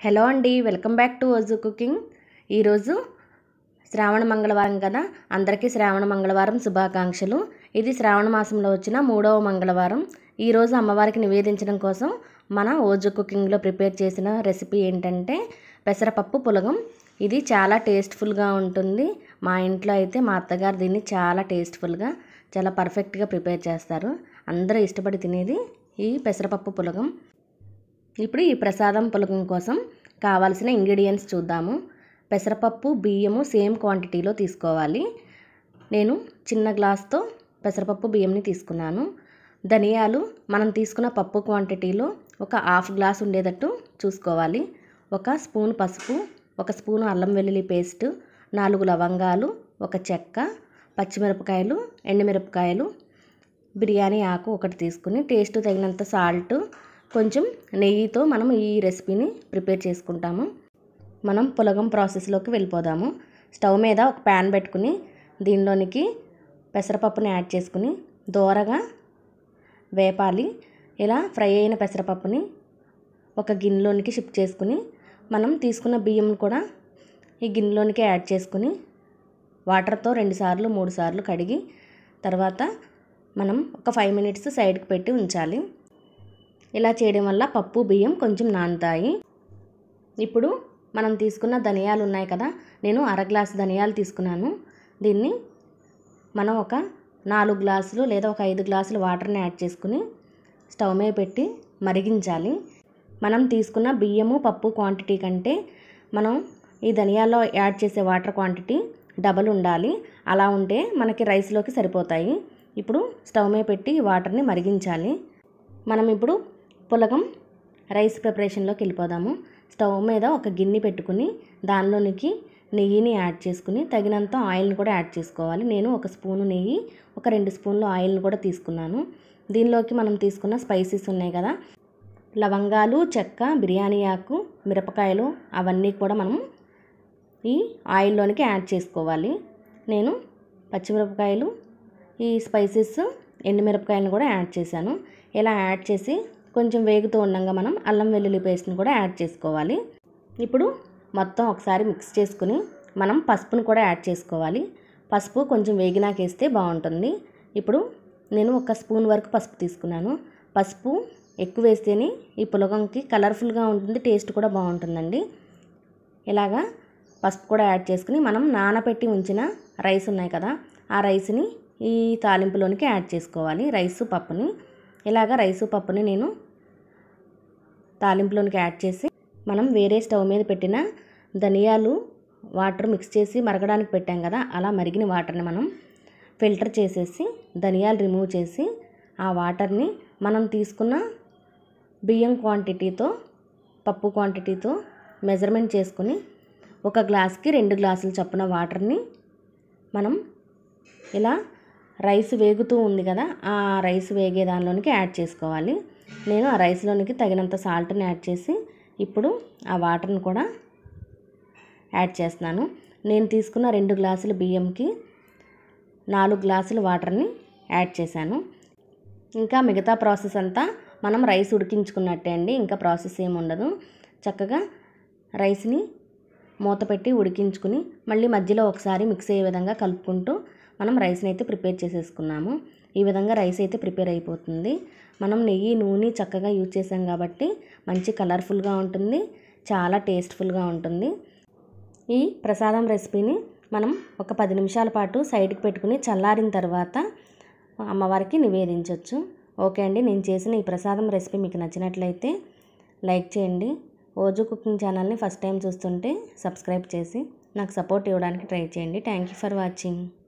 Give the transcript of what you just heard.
hello అండి welcome back to Oju cooking ఈరోజు శ్రావణ మంగళవారం కదా అందరికీ శ్రావణ మంగళవారం శుభాకాంక్షలు ఇది శ్రావణ మాసంలో వచ్చిన మూడవ మంగళవారం ఈరోజు అమ్మవారికి నివేదించడం కోసం మన ఓజు కుకింగ్లో ప్రిపేర్ చేసిన రెసిపీ ఏంటంటే పెసరపప్పు పులగం ఇది చాలా టేస్ట్ఫుల్గా ఉంటుంది మా ఇంట్లో అయితే మా అత్తగారు దీన్ని చాలా టేస్ట్ఫుల్గా చాలా పర్ఫెక్ట్గా ప్రిపేర్ చేస్తారు అందరూ ఇష్టపడి తినేది ఈ పెసరపప్పు పులగం ఇప్పుడు ఈ ప్రసాదం పులకం కోసం కావాల్సిన ఇంగ్రీడియంట్స్ చూద్దాము పెసరపప్పు బియ్యము సేమ్ క్వాంటిటీలో తీసుకోవాలి నేను చిన్న గ్లాస్తో పెసరపప్పు బియ్యంని తీసుకున్నాను ధనియాలు మనం తీసుకున్న పప్పు క్వాంటిటీలో ఒక హాఫ్ గ్లాస్ ఉండేటట్టు చూసుకోవాలి ఒక స్పూన్ పసుపు ఒక స్పూన్ అల్లం వెల్లుల్లి పేస్ట్ నాలుగు లవంగాలు ఒక చెక్క పచ్చిమిరపకాయలు ఎండుమిరపకాయలు బిర్యానీ ఆకు ఒకటి తీసుకుని టేస్ట్ తగినంత సాల్ట్ కొంచెం నెయ్యితో మనం ఈ రెసిపీని ప్రిపేర్ చేసుకుంటాము మనం పులగం ప్రాసెస్లోకి వెళ్ళిపోదాము స్టవ్ మీద ఒక ప్యాన్ పెట్టుకుని దీనిలోనికి పెసరపప్పుని యాడ్ చేసుకుని దోరగా వేపాలి ఇలా ఫ్రై అయిన పెసరపప్పుని ఒక గిన్నెలోనికి షిఫ్ట్ చేసుకుని మనం తీసుకున్న బియ్యం కూడా ఈ గిన్నెలోనికి యాడ్ చేసుకుని వాటర్తో రెండుసార్లు మూడు సార్లు కడిగి తర్వాత మనం ఒక ఫైవ్ మినిట్స్ సైడ్కి పెట్టి ఉంచాలి ఇలా చేయడం వల్ల పప్పు బియ్యం కొంచెం నానుతాయి ఇప్పుడు మనం తీసుకున్న ధనియాలు ఉన్నాయి కదా నేను అర గ్లాసు ధనియాలు తీసుకున్నాను దీన్ని మనం ఒక నాలుగు గ్లాసులు లేదా ఒక ఐదు గ్లాసులు వాటర్ని యాడ్ చేసుకుని స్టవ్ మీద పెట్టి మరిగించాలి మనం తీసుకున్న బియ్యము పప్పు క్వాంటిటీ కంటే మనం ఈ ధనియాల్లో యాడ్ చేసే వాటర్ క్వాంటిటీ డబల్ ఉండాలి అలా ఉంటే మనకి రైస్లోకి సరిపోతాయి ఇప్పుడు స్టవ్ మీద పెట్టి వాటర్ని మరిగించాలి మనం ఇప్పుడు పులగం రైస్ ప్రిపరేషన్లోకి వెళ్ళిపోదాము స్టవ్ మీద ఒక గిన్నె పెట్టుకుని దానిలోనికి నెయ్యిని యాడ్ చేసుకుని తగినంత ఆయిల్ని కూడా యాడ్ చేసుకోవాలి నేను ఒక స్పూను నెయ్యి ఒక రెండు స్పూన్లు ఆయిల్ని కూడా తీసుకున్నాను దీనిలోకి మనం తీసుకున్న స్పైసెస్ ఉన్నాయి కదా లవంగాలు చెక్క బిర్యానీ ఆకు మిరపకాయలు అవన్నీ కూడా మనం ఈ ఆయిల్లోనికి యాడ్ చేసుకోవాలి నేను పచ్చిమిరపకాయలు ఈ స్పైసెస్ ఎండుమిరపకాయలను కూడా యాడ్ చేశాను ఇలా యాడ్ చేసి కొంచెం వేగుతూ ఉండగా మనం అల్లం వెల్లుల్లి పేస్ట్ని కూడా యాడ్ చేసుకోవాలి ఇప్పుడు మొత్తం ఒకసారి మిక్స్ చేసుకుని మనం పసుపును కూడా యాడ్ చేసుకోవాలి పసుపు కొంచెం వేగినాకేస్తే బాగుంటుంది ఇప్పుడు నేను ఒక స్పూన్ వరకు పసుపు తీసుకున్నాను పసుపు ఎక్కువ వేస్తేనే ఈ పులగంకి కలర్ఫుల్గా ఉంటుంది టేస్ట్ కూడా బాగుంటుందండి ఇలాగా పసుపు కూడా యాడ్ చేసుకుని మనం నానబెట్టి ఉంచిన రైస్ ఉన్నాయి కదా ఆ రైస్ని ఈ తాలింపులోనికి యాడ్ చేసుకోవాలి రైసు పప్పుని ఇలాగ రైసు పప్పుని నేను తాలింపులోనికి యాడ్ చేసి మనం వేరే స్టవ్ మీద పెట్టిన ధనియాలు వాటర్ మిక్స్ చేసి మరగడానికి పెట్టాం కదా అలా మరిగిన వాటర్ని మనం ఫిల్టర్ చేసేసి ధనియాలు రిమూవ్ చేసి ఆ వాటర్ని మనం తీసుకున్న బియ్యం క్వాంటిటీతో పప్పు క్వాంటిటీతో మెజర్మెంట్ చేసుకుని ఒక గ్లాస్కి రెండు గ్లాసులు చప్పున వాటర్ని మనం ఇలా రైస్ వేగుతూ ఉంది కదా ఆ రైస్ వేగే దానిలోనికి యాడ్ చేసుకోవాలి నేను ఆ రైస్లోనికి తగినంత సాల్ట్ని యాడ్ చేసి ఇప్పుడు ఆ వాటర్ని కూడా యాడ్ చేస్తున్నాను నేను తీసుకున్న రెండు గ్లాసుల బియ్యంకి నాలుగు గ్లాసుల వాటర్ని యాడ్ చేశాను ఇంకా మిగతా ప్రాసెస్ అంతా మనం రైస్ ఉడికించుకున్నట్టే అండి ఇంకా ప్రాసెస్ ఏమి ఉండదు చక్కగా రైస్ని మూత పెట్టి ఉడికించుకుని మళ్ళీ మధ్యలో ఒకసారి మిక్స్ అయ్యే విధంగా కలుపుకుంటూ మనం రైస్ని అయితే ప్రిపేర్ చేసేసుకున్నాము ఈ విధంగా రైస్ అయితే ప్రిపేర్ అయిపోతుంది మనం నెయ్యి నూనె చక్కగా యూజ్ చేసాం కాబట్టి మంచి కలర్ఫుల్గా ఉంటుంది చాలా టేస్ట్ఫుల్గా ఉంటుంది ఈ ప్రసాదం రెసిపీని మనం ఒక పది నిమిషాల పాటు సైడ్కి పెట్టుకుని చల్లారిన తర్వాత అమ్మవారికి నివేదించవచ్చు ఓకే అండి నేను చేసిన ఈ ప్రసాదం రెసిపీ మీకు నచ్చినట్లయితే లైక్ చేయండి ఓజు కుకింగ్ ఛానల్ని ఫస్ట్ టైం చూస్తుంటే సబ్స్క్రైబ్ చేసి నాకు సపోర్ట్ ఇవ్వడానికి ట్రై చేయండి థ్యాంక్ యూ ఫర్ వాచింగ్